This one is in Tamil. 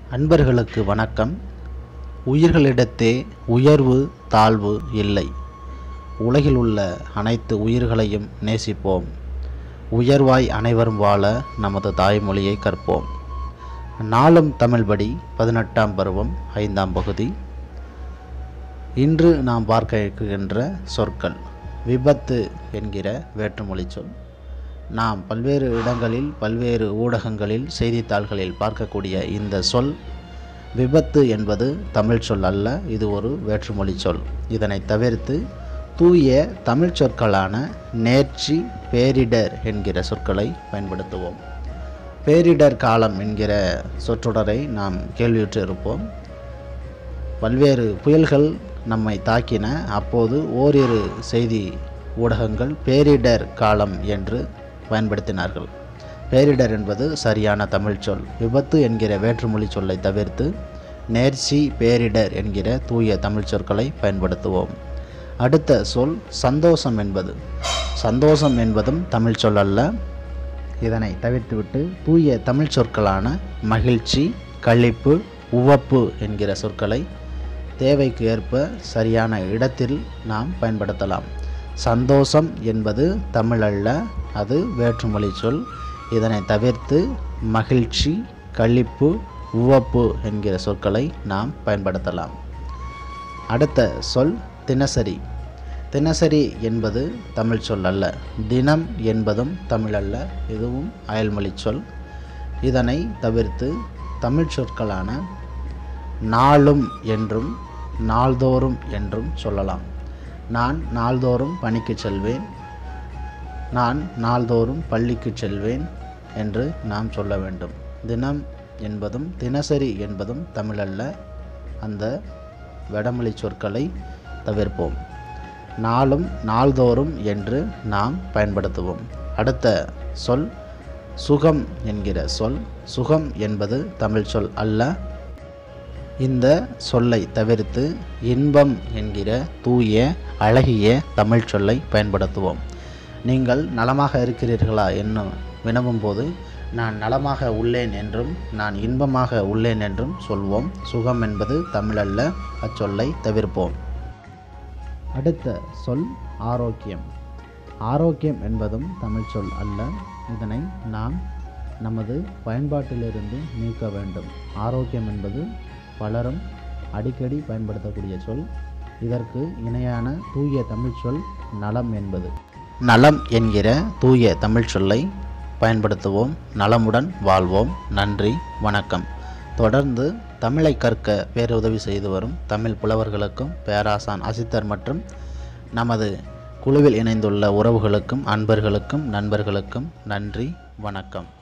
அன்பர்களுக்கு வணக்கம் உயிர்களிடத்தே உயர்வு தாழ்வு இல்லை உலகில் உள்ள அனைத்து உயிர்களையும் நேசிப்போம் உயர்வாய் அனைவரும் வாழ நமது தாய்மொழியை கற்போம் நாளும் தமிழ்படி பதினெட்டாம் பருவம் ஐந்தாம் பகுதி இன்று நாம் பார்க்க இருக்கின்ற சொற்கள் விபத்து என்கிற வேற்றுமொழி சொல் நாம் பல்வேறு இடங்களில் பல்வேறு ஊடகங்களில் செய்தித்தாள்களில் பார்க்கக்கூடிய இந்த சொல் விபத்து என்பது தமிழ் சொல் அல்ல இது ஒரு வேற்றுமொழி சொல் இதனை தவிர்த்து தூய தமிழ் சொற்களான நேர்ச்சி பேரிடர் என்கிற சொற்களை பயன்படுத்துவோம் பேரிடர் காலம் என்கிற சொற்றொடரை நாம் கேள்வியுற்று இருப்போம் பல்வேறு புயல்கள் நம்மை தாக்கின அப்போது ஓரிரு செய்தி ஊடகங்கள் பேரிடர் காலம் என்று பயன்படுத்தினார்கள் பேரிடர் என்பது சரியான தமிழ் சொல் விபத்து என்கிற வேற்றுமொழி சொல்லை தவிர்த்து நேர்ச்சி பேரிடர் என்கிற தூய தமிழ் சொற்களை பயன்படுத்துவோம் அடுத்த சொல் சந்தோஷம் என்பது சந்தோஷம் என்பதும் தமிழ் சொல் அல்ல இதனை தவிர்த்துவிட்டு தூய தமிழ் சொற்களான மகிழ்ச்சி களிப்பு உவப்பு என்கிற சொற்களை தேவைக்கு ஏற்ப சரியான இடத்தில் நாம் பயன்படுத்தலாம் சந்தோஷம் என்பது தமிழ் அல்ல அது வேற்றுமொழி சொல் இதனை தவிர்த்து மகிழ்ச்சி களிப்பு உவப்பு என்கிற சொற்களை நாம் பயன்படுத்தலாம் அடுத்த சொல் தினசரி தினசரி என்பது தமிழ் சொல் அல்ல தினம் என்பதும் தமிழ் அல்ல இதுவும் அயல்மொழி சொல் இதனை தவிர்த்து தமிழ் சொற்களான நாளும் என்றும் நாள்தோறும் என்றும் சொல்லலாம் நான் நாள்தோறும் பணிக்கு செல்வேன் நான் நாள்தோறும் பள்ளிக்கு செல்வேன் என்று நாம் சொல்ல வேண்டும் தினம் என்பதும் தினசரி என்பதும் தமிழல்ல அந்த வடமொழி சொற்களை தவிர்ப்போம் நாளும் நாள்தோறும் என்று நாம் பயன்படுத்துவோம் அடுத்த சொல் சுகம் என்கிற சொல் சுகம் என்பது தமிழ் சொல் அல்ல இந்த சொல்லை தவிர்த்து இன்பம் என்கிற தூய அழகிய தமிழ் சொல்லை பயன்படுத்துவோம் நீங்கள் நலமாக இருக்கிறீர்களா என்னும் வினவும் போது நான் நலமாக உள்ளேன் என்றும் நான் இன்பமாக உள்ளேன் என்றும் சொல்வோம் சுகம் என்பது தமிழல்ல அச்சொல்லை தவிர்ப்போம் அடுத்த சொல் ஆரோக்கியம் ஆரோக்கியம் என்பதும் தமிழ் சொல் அல்ல இதனை நாம் நமது பயன்பாட்டிலிருந்து நீக்க வேண்டும் ஆரோக்கியம் என்பது பலரும் அடிக்கடி பயன்படுத்தக்கூடிய சொல் இதற்கு இணையான தூய தமிழ் சொல் நலம் என்பது நலம் என்கிற தூய தமிழ் சொல்லை பயன்படுத்துவோம் நலமுடன் வாழ்வோம் நன்றி வணக்கம் தொடர்ந்து தமிழை கற்க பேருதவி செய்து வரும் தமிழ் புலவர்களுக்கும் பேராசான் அசித்தர் மற்றும் நமது குழுவில் இணைந்துள்ள உறவுகளுக்கும் அன்பர்களுக்கும் நண்பர்களுக்கும் நன்றி வணக்கம்